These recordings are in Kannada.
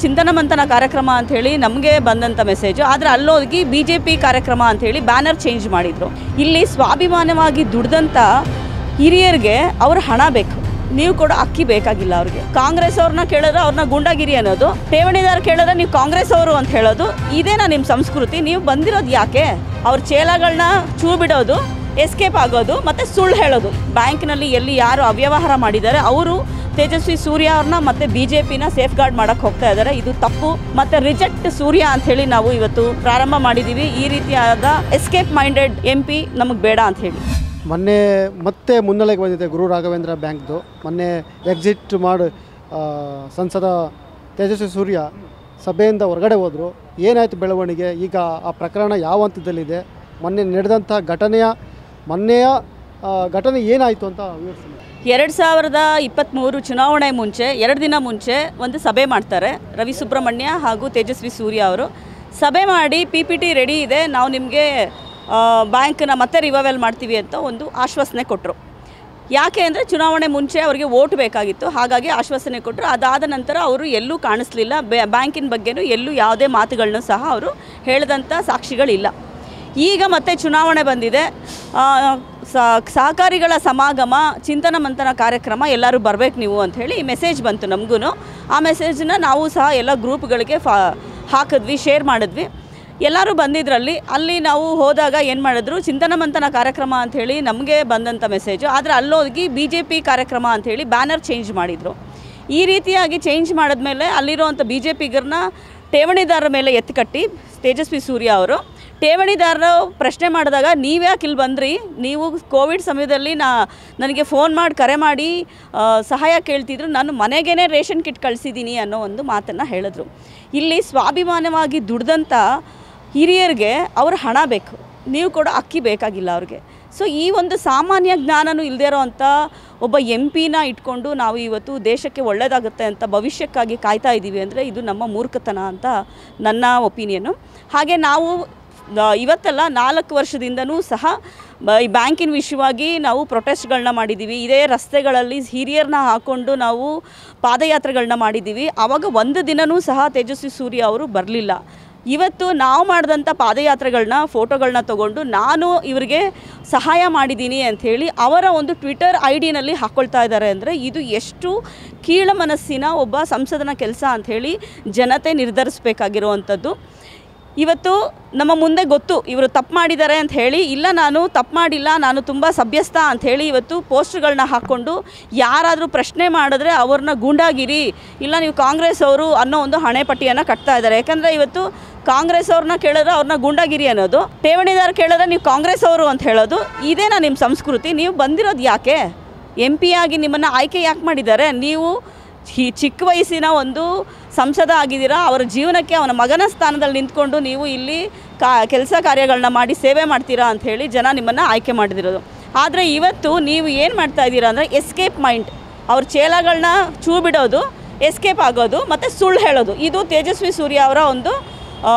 ಚಿಂತನ ಮಂಥನ ಕಾರ್ಯಕ್ರಮ ಅಂಥೇಳಿ ನಮಗೆ ಬಂದಂಥ ಮೆಸೇಜು ಆದರೆ ಅಲ್ಲೋಗಿ ಬಿ ಜೆ ಪಿ ಕಾರ್ಯಕ್ರಮ ಅಂಥೇಳಿ ಬ್ಯಾನರ್ ಚೇಂಜ್ ಮಾಡಿದರು ಇಲ್ಲಿ ಸ್ವಾಭಿಮಾನವಾಗಿ ದುಡ್ದಂಥ ಹಿರಿಯರಿಗೆ ಅವ್ರ ಹಣ ಬೇಕು ನೀವು ಕೂಡ ಅಕ್ಕಿ ಬೇಕಾಗಿಲ್ಲ ಅವ್ರಿಗೆ ಕಾಂಗ್ರೆಸ್ ಅವ್ರನ್ನ ಕೇಳಿದ್ರೆ ಅವ್ರನ್ನ ಗುಂಡಾಗಿರಿ ಅನ್ನೋದು ಠೇವಣಿದಾರ ಕೇಳಿದ್ರೆ ನೀವು ಕಾಂಗ್ರೆಸ್ ಅವರು ಅಂತ ಹೇಳೋದು ಇದೇನಾ ನಿಮ್ಮ ಸಂಸ್ಕೃತಿ ನೀವು ಬಂದಿರೋದು ಯಾಕೆ ಅವ್ರ ಚೇಲಗಳನ್ನ ಚೂ ಬಿಡೋದು ಎಸ್ಕೇಪ್ ಆಗೋದು ಮತ್ತು ಸುಳ್ಳು ಹೇಳೋದು ಬ್ಯಾಂಕ್ನಲ್ಲಿ ಎಲ್ಲಿ ಯಾರು ಅವ್ಯವಹಾರ ಮಾಡಿದ್ದಾರೆ ಅವರು ತೇಜಸ್ವಿ ಸೂರ್ಯ ಅವ್ರನ್ನ ಮತ್ತು ಬಿ ಜೆ ಪಿನ ಸೇಫ್ ಗಾರ್ಡ್ ಮಾಡೋಕ್ಕೆ ಹೋಗ್ತಾ ಇದ್ದಾರೆ ಇದು ತಪ್ಪು ಮತ್ತು ರಿಜೆಕ್ಟ್ ಸೂರ್ಯ ಅಂಥೇಳಿ ನಾವು ಇವತ್ತು ಪ್ರಾರಂಭ ಮಾಡಿದ್ದೀವಿ ಈ ರೀತಿಯಾದ ಎಸ್ಕೇಪ್ ಮೈಂಡೆಡ್ ಎಂ ಪಿ ನಮಗೆ ಬೇಡ ಅಂತ ಹೇಳಿ ಮೊನ್ನೆ ಮತ್ತೆ ಮುನ್ನೆಲೆಗೆ ಬಂದಿದೆ ಗುರು ರಾಘವೇಂದ್ರ ಬ್ಯಾಂಕ್ದು ಮೊನ್ನೆ ಎಕ್ಸಿಟ್ ಮಾಡಿ ಆ, ಸಂಸದ ತೇಜಸ್ವಿ ಸೂರ್ಯ ಸಭೆಯಿಂದ ಹೊರಗಡೆ ಹೋದರು ಏನಾಯಿತು ಬೆಳವಣಿಗೆ ಈಗ ಆ ಪ್ರಕರಣ ಯಾವ ಹಂತದಲ್ಲಿದೆ ಮೊನ್ನೆ ನಡೆದಂಥ ಘಟನೆಯ ಮೊನ್ನೆಯ ಆ, ಘಟನೆ ಏನಾಯಿತು ಅಂತ ವಿವರಿಸಿ ಎರಡು ಸಾವಿರದ ಇಪ್ಪತ್ತ್ಮೂರು ಚುನಾವಣೆ ಮುಂಚೆ ಎರಡು ದಿನ ಮುಂಚೆ ಒಂದು ಸಭೆ ಮಾಡ್ತಾರೆ ರವಿ ಸುಬ್ರಹ್ಮಣ್ಯ ಹಾಗೂ ತೇಜಸ್ವಿ ಸೂರ್ಯ ಅವರು ಸಭೆ ಮಾಡಿ ಪಿ ಪಿ ಟಿ ರೆಡಿ ಇದೆ ನಾವು ನಿಮಗೆ ಬ್ಯಾಂಕ್ನ ಮತ್ತೆ ರಿವೈವಲ್ ಮಾಡ್ತೀವಿ ಅಂತ ಒಂದು ಆಶ್ವಾಸನೆ ಕೊಟ್ಟರು ಯಾಕೆ ಅಂದರೆ ಚುನಾವಣೆ ಮುಂಚೆ ಅವರಿಗೆ ಓಟ್ ಬೇಕಾಗಿತ್ತು ಹಾಗಾಗಿ ಆಶ್ವಾಸನೆ ಕೊಟ್ಟರು ಅದಾದ ನಂತರ ಅವರು ಎಲ್ಲೂ ಕಾಣಿಸ್ಲಿಲ್ಲ ಬ್ಯಾಂಕಿನ ಬಗ್ಗೆನೂ ಎಲ್ಲೂ ಯಾವುದೇ ಮಾತುಗಳನ್ನೂ ಸಹ ಅವರು ಹೇಳಿದಂಥ ಸಾಕ್ಷಿಗಳಿಲ್ಲ ಈಗ ಮತ್ತೆ ಚುನಾವಣೆ ಬಂದಿದೆ ಆ, ಸ- ಸಹಕಾರಿಗಳ ಸಮಾಗಮ ಚಿಂತನ ಮಂಥನ ಕಾರ್ಯಕ್ರಮ ಎಲ್ಲರೂ ಬರಬೇಕು ನೀವು ಅಂತ ಹೇಳಿ ಮೆಸೇಜ್ ಬಂತು ನಮಗೂ ಆ ಮೆಸೇಜನ್ನ ನಾವು ಸಹ ಎಲ್ಲ ಗ್ರೂಪ್ಗಳಿಗೆ ಫಾ ಹಾಕಿದ್ವಿ ಶೇರ್ ಮಾಡಿದ್ವಿ ಎಲ್ಲರೂ ಬಂದಿದ್ರಲ್ಲಿ ಅಲ್ಲಿ ನಾವು ಹೋದಾಗ ಏನು ಮಾಡಿದ್ರು ಚಿಂತನ ಮಂಥನ ಕಾರ್ಯಕ್ರಮ ಅಂಥೇಳಿ ನಮಗೆ ಬಂದಂಥ ಮೆಸೇಜು ಆದರೆ ಅಲ್ಲೋಗಿ ಬಿ ಜೆ ಪಿ ಕಾರ್ಯಕ್ರಮ ಅಂಥೇಳಿ ಬ್ಯಾನರ್ ಚೇಂಜ್ ಮಾಡಿದರು ಈ ರೀತಿಯಾಗಿ ಚೇಂಜ್ ಮಾಡಿದ್ಮೇಲೆ ಅಲ್ಲಿರುವಂಥ ಬಿ ಜೆ ಪಿಗರನ್ನ ಠೇವಣಿದಾರರ ಮೇಲೆ ಎತ್ತಿಕಟ್ಟಿ ತೇಜಸ್ವಿ ಸೂರ್ಯ ಅವರು ಠೇವಣಿದಾರರು ಪ್ರಶ್ನೆ ಮಾಡಿದಾಗ ನೀವ್ಯಾಕೆ ಇಲ್ಲಿ ಬಂದ್ರಿ ನೀವು ಕೋವಿಡ್ ಸಮಯದಲ್ಲಿ ನಾ ನನಗೆ ಫೋನ್ ಮಾಡಿ ಕರೆ ಮಾಡಿ ಆ, ಸಹಾಯ ಕೇಳ್ತಿದ್ರು ನಾನು ಮನೆಗೇ ರೇಷನ್ ಕಿಟ್ ಕಳಿಸಿದ್ದೀನಿ ಅನ್ನೋ ಒಂದು ಮಾತನ್ನು ಹೇಳಿದ್ರು ಇಲ್ಲಿ ಸ್ವಾಭಿಮಾನವಾಗಿ ದುಡ್ದಂಥ ಹಿರಿಯರಿಗೆ ಅವ್ರ ಹಣ ಬೇಕು ನೀವು ಕೂಡ ಅಕ್ಕಿ ಬೇಕಾಗಿಲ್ಲ ಅವ್ರಿಗೆ ಸೊ ಈ ಒಂದು ಸಾಮಾನ್ಯ ಜ್ಞಾನನೂ ಇಲ್ಲದೇ ಇರೋವಂಥ ಒಬ್ಬ ಎಂ ಪಿನ ಇಟ್ಕೊಂಡು ನಾವು ಇವತ್ತು ದೇಶಕ್ಕೆ ಒಳ್ಳೆಯದಾಗುತ್ತೆ ಅಂತ ಭವಿಷ್ಯಕ್ಕಾಗಿ ಕಾಯ್ತಾ ಇದ್ದೀವಿ ಅಂದರೆ ಇದು ನಮ್ಮ ಮೂರ್ಖತನ ಅಂತ ನನ್ನ ಒಪಿನಿಯನ್ನು ಹಾಗೆ ನಾವು ಆ, ಇವತ್ತೆಲ್ಲ ನಾಲ್ಕು ವರ್ಷದಿಂದನೂ ಸಹ ಬ- ಈ ಬ್ಯಾಂಕಿನ ವಿಷಯವಾಗಿ ನಾವು ಪ್ರೊಟೆಸ್ಟ್ಗಳನ್ನ ಮಾಡಿದ್ದೀವಿ ಇದೇ ರಸ್ತೆಗಳಲ್ಲಿ ಹಿರಿಯರನ್ನ ಹಾಕ್ಕೊಂಡು ನಾವು ಪಾದಯಾತ್ರೆಗಳನ್ನ ಮಾಡಿದ್ದೀವಿ ಆವಾಗ ಒಂದು ದಿನವೂ ಸಹ ತೇಜಸ್ವಿ ಸೂರ್ಯ ಅವರು ಬರಲಿಲ್ಲ ಇವತ್ತು ನಾವು ಮಾಡಿದಂಥ ಪಾದಯಾತ್ರೆಗಳನ್ನ ಫೋಟೋಗಳನ್ನ ತಗೊಂಡು ನಾನು ಇವರಿಗೆ ಸಹಾಯ ಮಾಡಿದ್ದೀನಿ ಅಂಥೇಳಿ ಅವರ ಒಂದು ಟ್ವಿಟರ್ ಐ ಡಿನಲ್ಲಿ ಹಾಕ್ಕೊಳ್ತಾ ಇದ್ದಾರೆ ಅಂದರೆ ಇದು ಎಷ್ಟು ಕೀಳ ಮನಸ್ಸಿನ ಒಬ್ಬ ಸಂಸದನ ಕೆಲಸ ಅಂಥೇಳಿ ಜನತೆ ನಿರ್ಧರಿಸಬೇಕಾಗಿರುವಂಥದ್ದು ಇವತ್ತು ನಮ್ಮ ಮುಂದೆ ಗೊತ್ತು ಇವರು ತಪ್ಪು ಮಾಡಿದ್ದಾರೆ ಅಂತ ಹೇಳಿ ಇಲ್ಲ ನಾನು ತಪ್ಪು ಮಾಡಿಲ್ಲ ನಾನು ತುಂಬ ಸಭ್ಯಸ್ಥ ಅಂತ ಹೇಳಿ ಇವತ್ತು ಪೋಸ್ಟ್ಗಳನ್ನ ಹಾಕ್ಕೊಂಡು ಯಾರಾದರೂ ಪ್ರಶ್ನೆ ಮಾಡಿದ್ರೆ ಅವ್ರನ್ನ ಗೂಂಡಾಗಿರಿ ಇಲ್ಲ ನೀವು ಕಾಂಗ್ರೆಸ್ ಅವರು ಅನ್ನೋ ಒಂದು ಹಣೆಪಟ್ಟಿಯನ್ನು ಕಟ್ತಾ ಇದ್ದಾರೆ ಯಾಕಂದರೆ ಇವತ್ತು ಕಾಂಗ್ರೆಸ್ ಅವ್ರನ್ನ ಕೇಳಿದ್ರೆ ಅವ್ರನ್ನ ಗೂಂಡಾಗಿರಿ ಅನ್ನೋದು ಠೇವಣಿದಾರ ಕೇಳಿದ್ರೆ ನೀವು ಕಾಂಗ್ರೆಸ್ ಅವರು ಅಂತ ಹೇಳೋದು ಇದೇನಾ ನಿಮ್ಮ ಸಂಸ್ಕೃತಿ ನೀವು ಬಂದಿರೋದು ಯಾಕೆ ಎಂ ಪಿ ಆಗಿ ನಿಮ್ಮನ್ನು ಆಯ್ಕೆ ಯಾಕೆ ಮಾಡಿದ್ದಾರೆ ನೀವು ಈ ಚಿಕ್ಕ ವಯಸ್ಸಿನ ಒಂದು ಸಂಸದ ಆಗಿದ್ದೀರಾ ಅವರ ಜೀವನಕ್ಕೆ ಅವನ ಮಗನ ಸ್ಥಾನದಲ್ಲಿ ನಿಂತ್ಕೊಂಡು ನೀವು ಇಲ್ಲಿ ಕಾ ಕೆಲಸ ಕಾರ್ಯಗಳನ್ನ ಮಾಡಿ ಸೇವೆ ಮಾಡ್ತೀರಾ ಅಂತ ಹೇಳಿ ಜನ ನಿಮ್ಮನ್ನು ಆಯ್ಕೆ ಮಾಡಿದಿರೋದು ಆದರೆ ಇವತ್ತು ನೀವು ಏನು ಮಾಡ್ತಾ ಇದ್ದೀರಾ ಅಂದರೆ ಎಸ್ಕೇಪ್ ಮೈಂಡ್ ಅವ್ರ ಚೇಲಗಳನ್ನ ಚೂ ಬಿಡೋದು ಎಸ್ಕೇಪ್ ಆಗೋದು ಮತ್ತು ಸುಳ್ಳು ಹೇಳೋದು ಇದು ತೇಜಸ್ವಿ ಸೂರ್ಯ ಅವರ ಒಂದು ಆ,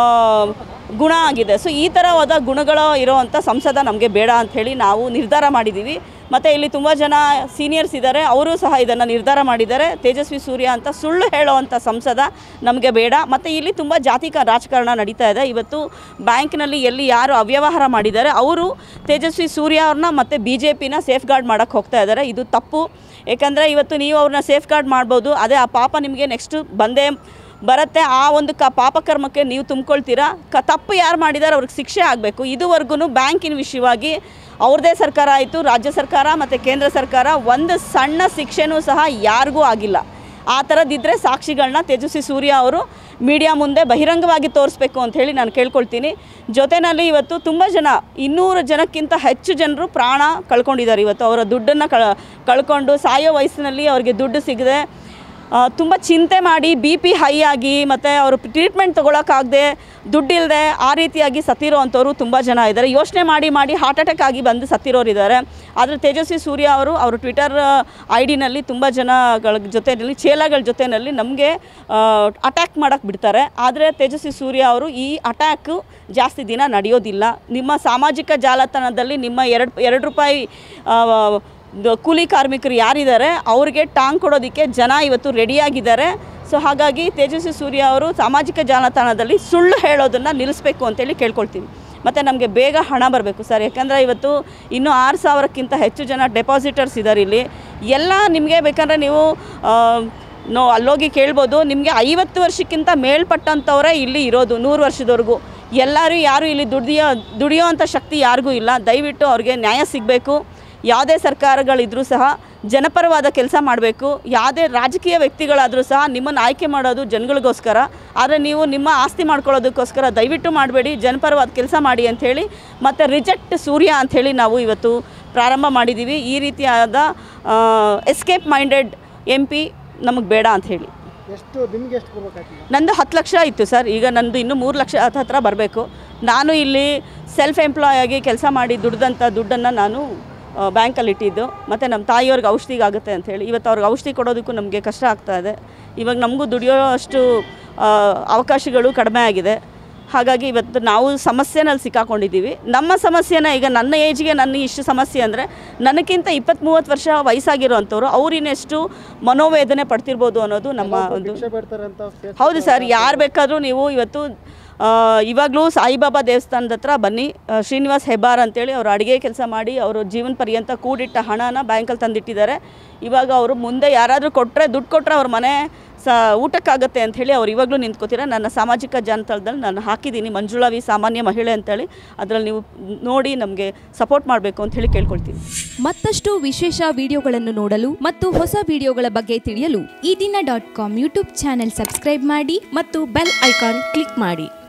ಗುಣ ಆಗಿದೆ ಸೊ ಈ ಥರವಾದ ಗುಣಗಳು ಇರೋವಂಥ ಸಂಸದ ನಮಗೆ ಬೇಡ ಅಂಥೇಳಿ ನಾವು ನಿರ್ಧಾರ ಮಾಡಿದ್ದೀವಿ ಮತ್ತು ಇಲ್ಲಿ ತುಂಬ ಜನ ಸೀನಿಯರ್ಸ್ ಇದ್ದಾರೆ ಅವರು ಸಹ ಇದನ್ನು ನಿರ್ಧಾರ ಮಾಡಿದ್ದಾರೆ ತೇಜಸ್ವಿ ಸೂರ್ಯ ಅಂತ ಸುಳ್ಳು ಹೇಳೋವಂಥ ಸಂಸದ ನಮಗೆ ಬೇಡ ಮತ್ತು ಇಲ್ಲಿ ತುಂಬ ಜಾತಿಕ ರಾಜಕಾರಣ ನಡೀತಾ ಇದೆ ಇವತ್ತು ಬ್ಯಾಂಕ್ನಲ್ಲಿ ಎಲ್ಲಿ ಯಾರು ಅವ್ಯವಹಾರ ಮಾಡಿದ್ದಾರೆ ಅವರು ತೇಜಸ್ವಿ ಸೂರ್ಯ ಅವ್ರನ್ನ ಮತ್ತು ಬಿ ಜೆ ಪಿನ ಸೇಫ್ ಗಾರ್ಡ್ ಮಾಡೋಕ್ಕೆ ಹೋಗ್ತಾ ಇದ್ದಾರೆ ಇದು ತಪ್ಪು ಏಕೆಂದರೆ ಇವತ್ತು ನೀವು ಅವ್ರನ್ನ ಸೇಫ್ ಗಾರ್ಡ್ ಮಾಡ್ಬೋದು ಅದೇ ಆ ಪಾಪ ನಿಮಗೆ ನೆಕ್ಸ್ಟು ಬಂದೇ ಬರುತ್ತೆ ಆ ಒಂದು ಕ ಪಾಪಕರ್ಮಕ್ಕೆ ನೀವು ತುಂಬ್ಕೊಳ್ತೀರಾ ಕ ತಪ್ಪು ಯಾರು ಮಾಡಿದ್ದಾರೆ ಅವ್ರಿಗೆ ಶಿಕ್ಷೆ ಆಗಬೇಕು ಇದುವರೆಗೂ ಬ್ಯಾಂಕಿನ ವಿಷಯವಾಗಿ ಅವ್ರದ್ದೇ ಸರ್ಕಾರ ಆಯಿತು ರಾಜ್ಯ ಸರ್ಕಾರ ಮತ್ತು ಕೇಂದ್ರ ಸರ್ಕಾರ ಒಂದು ಸಣ್ಣ ಶಿಕ್ಷೆನೂ ಸಹ ಯಾರಿಗೂ ಆಗಿಲ್ಲ ಆ ಥರದ್ದಿದ್ದರೆ ಸಾಕ್ಷಿಗಳನ್ನ ತೇಜಸ್ವಿ ಸೂರ್ಯ ಅವರು ಮೀಡಿಯಾ ಮುಂದೆ ಬಹಿರಂಗವಾಗಿ ತೋರಿಸ್ಬೇಕು ಅಂತ ಹೇಳಿ ನಾನು ಕೇಳ್ಕೊಳ್ತೀನಿ ಜೊತೆಯಲ್ಲಿ ಇವತ್ತು ತುಂಬ ಜನ ಇನ್ನೂರು ಜನಕ್ಕಿಂತ ಹೆಚ್ಚು ಜನರು ಪ್ರಾಣ ಕಳ್ಕೊಂಡಿದ್ದಾರೆ ಇವತ್ತು ಅವರ ದುಡ್ಡನ್ನು ಕಳ ಕಳ್ಕೊಂಡು ಸಾಯೋ ವಯಸ್ಸಿನಲ್ಲಿ ಅವ್ರಿಗೆ ದುಡ್ಡು ಸಿಗದೆ ತುಂಬ ಚಿಂತೆ ಮಾಡಿ ಬಿ ಪಿ ಹೈ ಆಗಿ ಮತ್ತು ಅವರು ಟ್ರೀಟ್ಮೆಂಟ್ ತೊಗೊಳಕ್ಕಾಗದೆ ದುಡ್ಡಿಲ್ಲದೆ ಆ ರೀತಿಯಾಗಿ ಸತ್ತಿರೋ ಅಂಥವ್ರು ತುಂಬ ಜನ ಇದ್ದಾರೆ ಯೋಚನೆ ಮಾಡಿ ಮಾಡಿ ಹಾರ್ಟ್ ಅಟ್ಯಾಕ್ ಆಗಿ ಬಂದು ಸತ್ತಿರೋರು ಇದ್ದಾರೆ ಆದರೆ ತೇಜಸ್ವಿ ಸೂರ್ಯ ಅವರು ಅವರು ಟ್ವಿಟರ್ ಐ ಡಿನಲ್ಲಿ ತುಂಬ ಜನಗಳ ಜೊತೆಯಲ್ಲಿ ಚೇಲಗಳ ಜೊತೆಯಲ್ಲಿ ನಮಗೆ ಅಟ್ಯಾಕ್ ಮಾಡೋಕ್ಕೆ ಬಿಡ್ತಾರೆ ಆದರೆ ತೇಜಸ್ವಿ ಸೂರ್ಯ ಅವರು ಈ ಅಟ್ಯಾಕು ಜಾಸ್ತಿ ದಿನ ನಡೆಯೋದಿಲ್ಲ ನಿಮ್ಮ ಸಾಮಾಜಿಕ ಜಾಲತಾಣದಲ್ಲಿ ನಿಮ್ಮ ಎರಡು ಎರಡು ರೂಪಾಯಿ ಆ, ದ- ಕೂಲಿ ಕಾರ್ಮಿಕರು ಯಾರಿದ್ದಾರೆ ಅವ್ರಿಗೆ ಟಾಂಗ್ ಕೊಡೋದಕ್ಕೆ ಜನ ಇವತ್ತು ರೆಡಿಯಾಗಿದ್ದಾರೆ ಸೊ ಹಾಗಾಗಿ ತೇಜಸ್ವಿ ಸೂರ್ಯ ಅವರು ಸಾಮಾಜಿಕ ಜಾಲತಾಣದಲ್ಲಿ ಸುಳ್ಳು ಹೇಳೋದನ್ನು ನಿಲ್ಲಿಸಬೇಕು ಅಂತೇಳಿ ಕೇಳ್ಕೊಳ್ತೀನಿ ಮತ್ತು ನಮಗೆ ಬೇಗ ಹಣ ಬರಬೇಕು ಸರ್ ಯಾಕಂದರೆ ಇವತ್ತು ಇನ್ನೂ ಆರು ಸಾವಿರಕ್ಕಿಂತ ಹೆಚ್ಚು ಜನ ಡೆಪಾಸಿಟರ್ಸ್ ಇದ್ದಾರೆ ಇಲ್ಲಿ ಎಲ್ಲ ನಿಮಗೆ ಬೇಕಂದರೆ ನೀವು ಆ, ನೋ ಅಲ್ಲೋಗಿ ಕೇಳ್ಬೋದು ನಿಮಗೆ ಐವತ್ತು ವರ್ಷಕ್ಕಿಂತ ಮೇಲ್ಪಟ್ಟಂಥವರೇ ಇಲ್ಲಿ ಇರೋದು ನೂರು ವರ್ಷದವರೆಗೂ ಎಲ್ಲರೂ ಯಾರು ಇಲ್ಲಿ ದುಡಿಯೋ ದುಡಿಯೋ ಅಂಥ ಶಕ್ತಿ ಯಾರಿಗೂ ಇಲ್ಲ ದಯವಿಟ್ಟು ಅವ್ರಿಗೆ ನ್ಯಾಯ ಸಿಗಬೇಕು ಯಾವುದೇ ಸರ್ಕಾರಗಳಿದ್ರೂ ಸಹ ಜನಪರವಾದ ಕೆಲಸ ಮಾಡಬೇಕು ಯಾವುದೇ ರಾಜಕೀಯ ವ್ಯಕ್ತಿಗಳಾದರೂ ಸಹ ನಿಮ್ಮನ್ನು ಆಯ್ಕೆ ಮಾಡೋದು ಜನಗಳಿಗೋಸ್ಕರ ಆದರೆ ನೀವು ನಿಮ್ಮ ಆಸ್ತಿ ಮಾಡ್ಕೊಳ್ಳೋದಕ್ಕೋಸ್ಕರ ದಯವಿಟ್ಟು ಮಾಡಬೇಡಿ ಜನಪರವಾದ ಕೆಲಸ ಮಾಡಿ ಅಂಥೇಳಿ ಮತ್ತು ರಿಜೆಕ್ಟ್ ಸೂರ್ಯ ಅಂಥೇಳಿ ನಾವು ಇವತ್ತು ಪ್ರಾರಂಭ ಮಾಡಿದ್ದೀವಿ ಈ ರೀತಿಯಾದ ಎಸ್ಕೇಪ್ ಮೈಂಡೆಡ್ ಎಂ ಪಿ ನಮಗೆ ಬೇಡ ಅಂಥೇಳಿ ಎಷ್ಟು ನಿಮ್ಗೆ ಎಷ್ಟು ಬರ್ಬೇಕಾಗ್ತದೆ ನಂದು ಹತ್ತು ಲಕ್ಷ ಇತ್ತು ಸರ್ ಈಗ ನಂದು ಇನ್ನೂ ಮೂರು ಲಕ್ಷ ಹತ್ತು ಹತ್ರ ಬರಬೇಕು ನಾನು ಇಲ್ಲಿ ಸೆಲ್ಫ್ ಎಂಪ್ಲಾಯ್ ಆಗಿ ಕೆಲಸ ಮಾಡಿ ದುಡ್ದಂಥ ದುಡ್ಡನ್ನು ನಾನು ಬ್ಯಾಂಕಲ್ಲಿ ಇಟ್ಟಿದ್ದು ಮತ್ತು ನಮ್ಮ ತಾಯಿಯವ್ರಿಗೆ ಔಷಧಿಗೆ ಆಗುತ್ತೆ ಅಂಥೇಳಿ ಇವತ್ತು ಅವ್ರಿಗೆ ಔಷಧಿ ಕೊಡೋದಕ್ಕೂ ನಮಗೆ ಕಷ್ಟ ಆಗ್ತಾ ಇದೆ ಇವಾಗ ನಮಗೂ ದುಡಿಯೋ ಅಷ್ಟು ಆ, ಅವಕಾಶಗಳು ಕಡಿಮೆ ಆಗಿದೆ ಹಾಗಾಗಿ ಇವತ್ತು ನಾವು ಸಮಸ್ಯೆನಲ್ಲಿ ಸಿಕ್ಕಾಕೊಂಡಿದ್ದೀವಿ ನಮ್ಮ ಸಮಸ್ಯೆನ ಈಗ ನನ್ನ ಏಜ್ಗೆ ನನ್ನ ಇಷ್ಟು ಸಮಸ್ಯೆ ಅಂದರೆ ನನಗಿಂತ ಇಪ್ಪತ್ತ್ ಮೂವತ್ತು ವರ್ಷ ವಯಸ್ಸಾಗಿರೋವಂಥವ್ರು ಅವ್ರು ಇನ್ನೆಷ್ಟು ಮನೋವೇದನೆ ಪಡ್ತಿರ್ಬೋದು ಅನ್ನೋದು ನಮ್ಮ ಒಂದು ಭಿಕ್ಷೆ ಬೇಡ್ತಾರೆ ಅಂತ Facebook ಹೌದು ಸರ್ ಯಾರು ಬೇಕಾದರೂ ನೀವು ಇವತ್ತು ಆ, ಇವಾಗಲೂ ಸಾಯಿಬಾಬಾ ದೇವಸ್ಥಾನದ ಹತ್ರ ಬನ್ನಿ ಆ, ಶ್ರೀನಿವಾಸ್ ಹೆಬ್ಬಾರ್ ಅಂತೇಳಿ ಅವರು ಅಡುಗೆ ಕೆಲಸ ಮಾಡಿ ಅವರು ಜೀವನ ಪರ್ಯಂತ ಕೂಡಿಟ್ಟ ಹಣನ ಬ್ಯಾಂಕಲ್ಲಿ ತಂದಿಟ್ಟಿದ್ದಾರೆ ಇವಾಗ ಅವರು ಮುಂದೆ ಯಾರಾದರೂ ಕೊಟ್ಟರೆ ದುಡ್ಡು ಕೊಟ್ಟರೆ ಅವ್ರ ಮನೆ ಸ ಊಟಕ್ಕಾಗತ್ತೆ ಅಂಥೇಳಿ ಅವ್ರು ಇವಾಗಲೂ ನಿಂತ್ಕೋತೀರ ನನ್ನ ಸಾಮಾಜಿಕ ಜಾಲತಾಣದಲ್ಲಿ ನಾನು ಹಾಕಿದ್ದೀನಿ ಮಂಜುಳಾ ವಿ ಸಾಮಾನ್ಯ ಮಹಿಳೆ ಅಂತೇಳಿ ಅದರಲ್ಲಿ ನೀವು ನೋಡಿ ನಮಗೆ ಸಪೋರ್ಟ್ ಮಾಡಬೇಕು ಅಂಥೇಳಿ ಕೇಳ್ಕೊಳ್ತೀನಿ ಮತ್ತಷ್ಟು ವಿಶೇಷ ವಿಡಿಯೋಗಳನ್ನು ನೋಡಲು ಮತ್ತು ಹೊಸ ವಿಡಿಯೋಗಳ ಬಗ್ಗೆ ತಿಳಿಯಲು Ee Dina dot com YouTube channel subscribe ಮಾಡಿ ಮತ್ತು ಬೆಲ್ ಐಕಾನ್ ಕ್ಲಿಕ್ ಮಾಡಿ